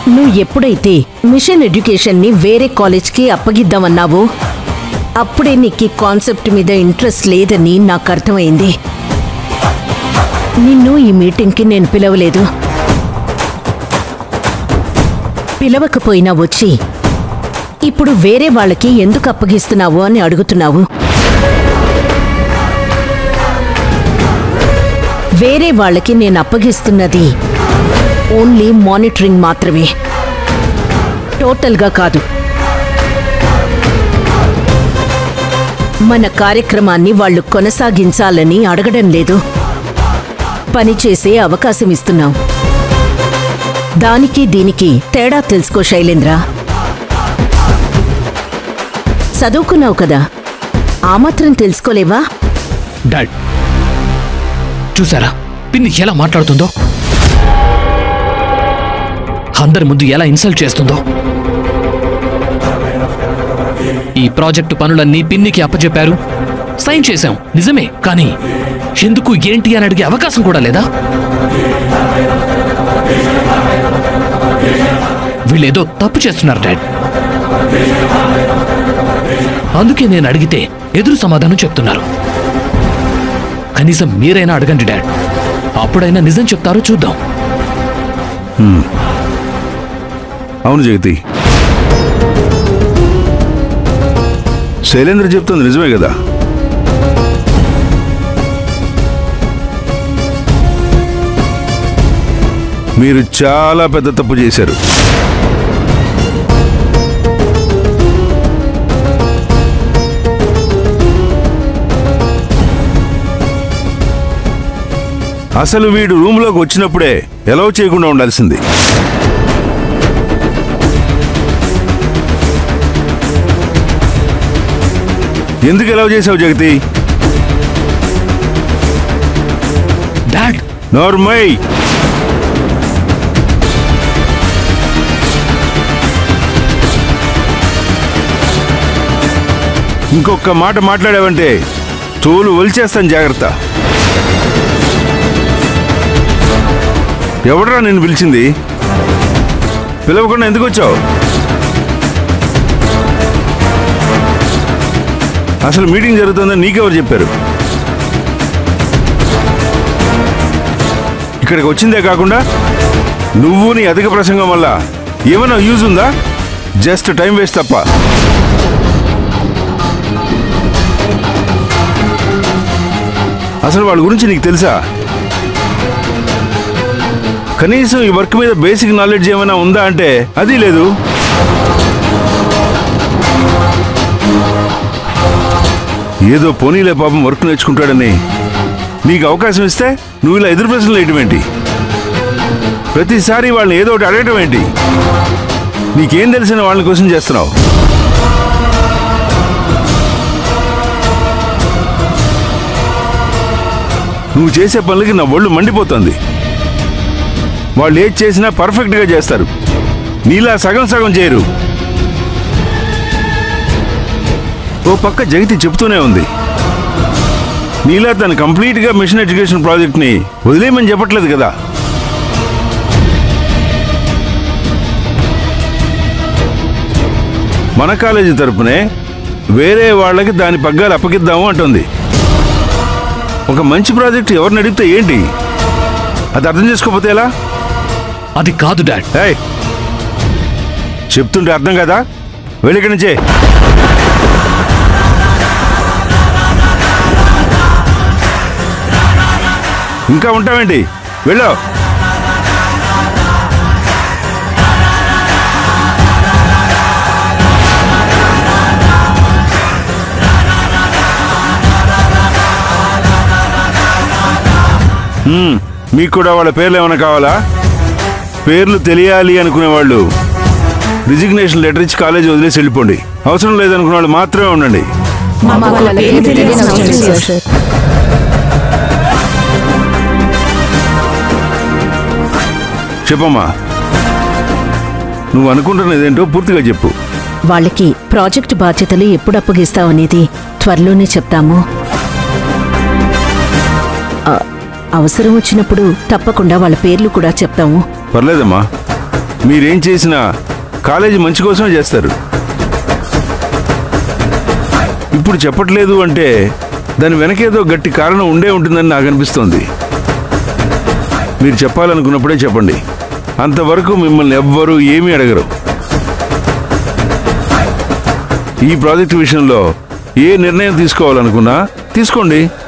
నువ్వు ఎప్పుడైతే machine education ని వేరే కాలేజ్కి అప్పగిద్దామన్నావో అప్పుడే నీకు ఈ కాన్సెప్ట్ మీద ఇంట్రెస్ట్ లేదని నాకు అర్థమైంది నిన్ను ఈ మీటింగ్కి నేను పిలవలేదు పిలవకపోయినా వచ్చి ఇప్పుడు వేరే వాళ్ళకి ఎందుకు అప్పగిస్తున్నావు అని అడుగుతున్నావు వేరే వాళ్ళకి నేను అప్పగిస్తున్నది ఓన్లీ మానిటరింగ్ మాత్రమే టోటల్గా కాదు మన కార్యక్రమాన్ని వాళ్ళు కొనసాగించాలని అడగడం లేదు పనిచేసే అవకాశం ఇస్తున్నాం దానికి దీనికి తేడా తెలుసుకో శైలేంద్ర చదువుకున్నావు కదా ఆ మాత్రం తెలుసుకోలేవా డాడ్ చూసారా పిన్ని ఎలా మాట్లాడుతుందో అందరి ముందు ఎలా ఇన్సల్ట్ చేస్తుందో ఈ ప్రాజెక్టు పనులన్నీ పిన్నికి అప్పచెప్పారు సైన్ చేశాం నిజమే కానీ ఎందుకు ఏంటి అని అడిగే అవకాశం కూడా లేదా వీళ్ళేదో తప్పు చేస్తున్నారు డాడ్ అందుకే నేను అడిగితే ఎదురు సమాధానం చెప్తున్నారు కనీసం మీరైనా అడగండి డాడ్ అప్పుడైనా నిజం చెప్తారో చూద్దాం అవును జగతి శైలేంద్ర చెప్తుంది నిజమే కదా మీరు చాలా పెద్ద తప్పు చేశారు అసలు వీడు రూమ్లోకి వచ్చినప్పుడే ఎలవ్ చేయకుండా ఉండాల్సింది ఎందుకు ఎలవ్ చేసావు జగతి డాడ్ నోర్మై ఇంకొక మాట మాట్లాడావంటే తోలు ఒలిచేస్తాను జాగ్రత్త ఎవడరా నేను పిలిచింది పిలవకుండా ఎందుకు వచ్చావు అసలు మీటింగ్ జరుగుతుందని నీకెవరు చెప్పారు ఇక్కడికి వచ్చిందే కాకుండా నువ్వు నీ అధిక ప్రసంగం వల్ల ఏమైనా యూజ్ ఉందా జస్ట్ టైం వేస్ట్ తప్ప అసలు వాళ్ళ గురించి నీకు తెలుసా కనీసం ఈ వర్క్ మీద బేసిక్ నాలెడ్జ్ ఏమైనా ఉందా అంటే అది లేదు ఏదో పోనీలే పాపం వర్క్ నేర్చుకుంటాడని నీకు అవకాశం ఇస్తే నువ్వు ఇలా ఎదురు ప్రశ్నలు వేయటం ఏంటి ప్రతిసారి వాళ్ళని ఏదో ఒకటి అడగటం ఏంటి నీకేం తెలిసిన వాళ్ళని క్వశ్చన్ చేస్తున్నావు నువ్వు చేసే పనులకి నా ఒళ్ళు మండిపోతుంది వాళ్ళు ఏది చేసినా పర్ఫెక్ట్గా చేస్తారు నీలా సగం సగం చేయరు ఓ పక్క జగతి చెప్తూనే ఉంది నీలా తన కంప్లీట్గా మిషన్ ఎడ్యుకేషన్ ప్రాజెక్ట్ని వదిలేయమని చెప్పట్లేదు కదా మన కాలేజీ తరపునే వేరే వాళ్ళకి దాని పగ్గాలు అప్పగిద్దాము అంటుంది ఒక మంచి ప్రాజెక్ట్ ఎవరిని అడిగితే ఏంటి అది అర్థం చేసుకోకపోతే ఎలా అది కాదు డాడ్ ఏయ్ చెప్తుంటే అర్థం కదా వెళ్ళి ఇక్కడి నుంచే ఇంకా ఉంటావేంటి వెళ్ళు మ్మ్. మీకు కూడా వాళ్ళ పేర్లు ఏమైనా కావాలా పేర్లు తెలియాలి అనుకునే వాళ్ళు రిజిగ్నేషన్ లెటర్ ఇచ్చి కాలేజీ వదిలేసి వెళ్ళిపోండి అవసరం లేదనుకునే వాళ్ళు మాత్రమే ఉండండి చెప్పమ్మా నువ్వు అనుకుంటున్నదేంటో పూర్తిగా చెప్పు వాళ్ళకి ప్రాజెక్ట్ బాధ్యతలు ఎప్పుడు అప్పగిస్తావనేది త్వరలోనే చెప్తాము ఆ, అవసరం వచ్చినప్పుడు తప్పకుండా వాళ్ళ పేర్లు కూడా చెప్తాము పర్లేదమ్మా మీరేం చేసినా కాలేజీ మంచి కోసమే చేస్తారు ఇప్పుడు చెప్పట్లేదు అంటే దాని వెనకేదో గట్టి కారణం ఉండే ఉంటుందని నాకు అనిపిస్తోంది మీరు చెప్పాలనుకున్నప్పుడే చెప్పండి అంతవరకు మిమ్మల్ని ఎవ్వరూ ఏమీ అడగరు ఈ ప్రాజెక్టు విషయంలో ఏ నిర్ణయం తీసుకోవాలనుకున్నా తీసుకోండి